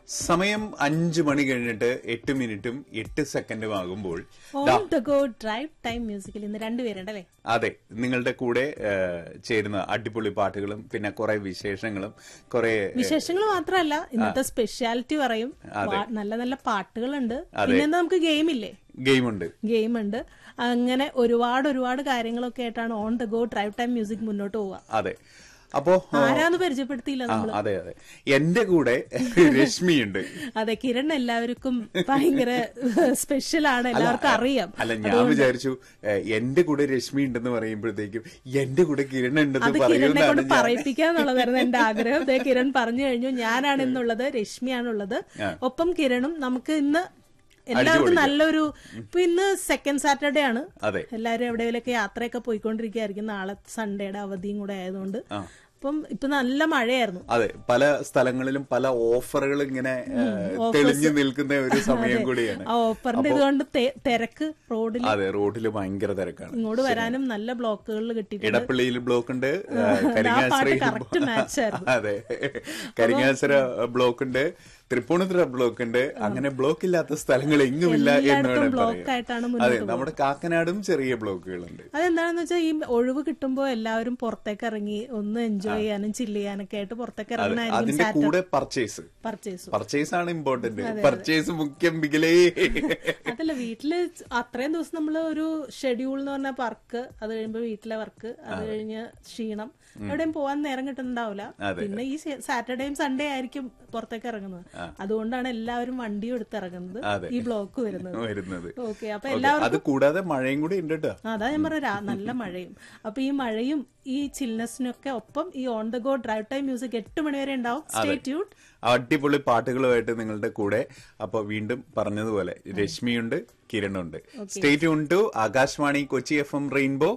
സമയം അഞ്ചു മണി കഴിഞ്ഞിട്ട് എട്ട് മിനിറ്റും എട്ട് സെക്കൻഡും ആകുമ്പോൾ ദാ, on the go drive time മ്യൂസിക്കിൽ ഇന്ന് രണ്ടുപേരുണ്ടല്ലേ അതെ നിങ്ങളുടെ കൂടെ ഏ, ചേരുന്ന അടിപൊളി പാട്ടുകളും പിന്നെ കുറെ വിശേഷങ്ങളും കുറെ വിശേഷങ്ങൾ മാത്രമല്ല ഇന്നത്തെ സ്പെഷ്യാലിറ്റി പറയും അതെ. പാ- നല്ല നല്ല പാട്ടുകളുണ്ട് അതെ. പിന്നെ നമുക്ക് ഗെയിം ഇല്ലേ ഗെയിമുണ്ട് ഗെയിം ഉണ്ട് അങ്ങനെ ഒരുപാട് ഒരുപാട് കാര്യങ്ങളൊക്കെ ആയിട്ടാണ് on the go drive time music മുന്നോട്ട് പോവുക അതെ അപ്പോ ആരാന്ന് പരിചയപ്പെടുത്തിയില്ല ആ, നമ്മൾ അതെ അതെ എന്റെ കൂടെ രശ്മിയുണ്ട് അതെ കിരൺ എല്ലാവർക്കും ഭയങ്കര സ്പെഷ്യൽ ആണ് എല്ലാവർക്കും അറിയാം അല്ല ഞാൻ വിചാരിച്ചു ഏ, എന്റെ കൂടെ രശ്മി ഉണ്ടെന്ന് പറയുമ്പോഴത്തേക്കും എന്റെ കൂടെ കിരൺ അത് ഉണ്ടെന്ന് കിരണിനെ കൊണ്ട് പറയുന്നതാണ് ഞാൻ പറയിപ്പിക്കാന്നുള്ളതായിരുന്നു എന്റെ ആഗ്രഹം ദേ കിരൺ പറഞ്ഞു കഴിഞ്ഞു ഞാനാണ് ഇന്നുള്ളത് രശ്മിയാണുള്ളത് ഒപ്പം കിരണും നമുക്ക് ഇന്ന് എല്ലാവർക്കും നല്ലൊരു ഇപ്പൊ ഇന്ന് സെക്കൻഡ് സാറ്റർഡേ ആണ് അതെ എല്ലാവരും എവിടെയെങ്കിലൊക്കെ യാത്രയൊക്കെ പോയിക്കൊണ്ടിരിക്കുകയായിരിക്കും നാളെ സൺഡേയുടെ അവധിയും കൂടെ ആയതുകൊണ്ട് അപ്പം ഇപ്പൊ നല്ല മഴയായിരുന്നു അതെ പല സ്ഥലങ്ങളിലും പല ഓഫറുകൾ ഇങ്ങനെ ഏ, തെളിഞ്ഞു നിൽക്കുന്ന ഒരു സമയം കൂടിയാണ് ആ ഓഫറിന്റെ ഇതുകൊണ്ട് തെ- തിരക്ക് റോഡിൽ അതെ റോഡിൽ ഭയങ്കര തിരക്കാണ് ഇങ്ങോട്ട് വരാനും നല്ല ബ്ലോക്കുകളിൽ കിട്ടിയിട്ടുണ്ട് ഇടപ്പള്ളിയിൽ ബ്ലോക്ക് ഉണ്ട് ഏ, കരിങ്ങാശ്രയിൽ correct match ആയിരുന്നു. അതെ കരിങ്ങാശ്ര ബ്ലോക്ക് ഉണ്ട് തൃപ്പൂണിത്തുറ ബ്ലോക്ക് ഉണ്ട് അങ്ങനെ ബ്ലോക്ക് ഇല്ലാത്ത സ്ഥലങ്ങൾ എങ്ങുമില്ല എന്ന് എല്ലായിടത്തും വേണം ബ്ലോക്ക് പറയാം ആയിട്ടാണ് അതെ മുന്നോട്ട് നമ്മുടെ കാക്കനാടും ചെറിയ ബ്ലോക്കുകളുണ്ട് അതെന്താണെന്ന് വെച്ചാൽ ഈ ഒഴിവ് കിട്ടുമ്പോൾ എല്ലാവരും പുറത്തേക്ക് ഇറങ്ങി ഒന്ന് എൻജോയ് ചെയ്യാനും ചില്ല് ചെയ്യാനൊക്കെ ആയിട്ട് പുറത്തേക്ക് അതെ ഇറങ്ങണായിരിക്കും അതിന്റെ കൂടെ പർച്ചേസ് പർച്ചേസ് പർച്ചേസ് ആണ് ഇമ്പോർട്ടന്റ് പർച്ചേസ് മുഖ്യം ബിഗലേ അതല്ല വീട്ടില് അത്രയും ദിവസം നമ്മൾ ഒരു ഷെഡ്യൂൾ എന്ന് പറഞ്ഞ വർക്ക് അത് കഴിയുമ്പോ വീട്ടിലെ വർക്ക് അത് കഴിഞ്ഞ് ക്ഷീണം എവിടെയും പോകാൻ നേരം കിട്ടുന്നുണ്ടാവില്ല പിന്നെ ഈ സാറ്റർഡേയും സൺഡേ ആയിരിക്കും പുറത്തേക്ക് ഇറങ്ങുന്നത് അതുകൊണ്ടാണ് എല്ലാവരും വണ്ടിയും എടുത്ത് ഇറങ്ങുന്നത് അതെ. ഈ ബ്ലോക്ക് വരുന്നത് വരുന്നത് ഓക്കെ അപ്പൊ Okay, എല്ലാവർക്കും അത് കൂടാതെ മഴയും കൂടി ഉണ്ട് കേട്ടോ ആ, അതാ ഞാൻ പറഞ്ഞ രാ- നല്ല മഴയും അപ്പൊ ഈ മഴയും ഈ ചിൽനെസ്സിനൊക്കെ ഒപ്പം ഈ on the go drive time music എട്ട് മണി വരെ ഉണ്ടാവും സ്റ്റേ ട്യൂൺ അടിപൊളി പാട്ടുകളുമായിട്ട് നിങ്ങളുടെ കൂടെ അപ്പൊ വീണ്ടും പറഞ്ഞതുപോലെ രശ്മിയുണ്ട് കിരണുണ്ട് stay tune to Akashvani Kochi F M rainbow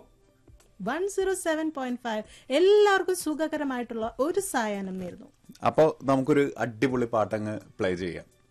one zero seven point five എല്ലാവർക്കും സുഖകരമായിട്ടുള്ള ഒരു സായാഹ്നം നേരുന്നു അപ്പോൾ നമുക്കൊരു അടിപൊളി പാട്ടങ്ങ് പ്ലേ ചെയ്യാം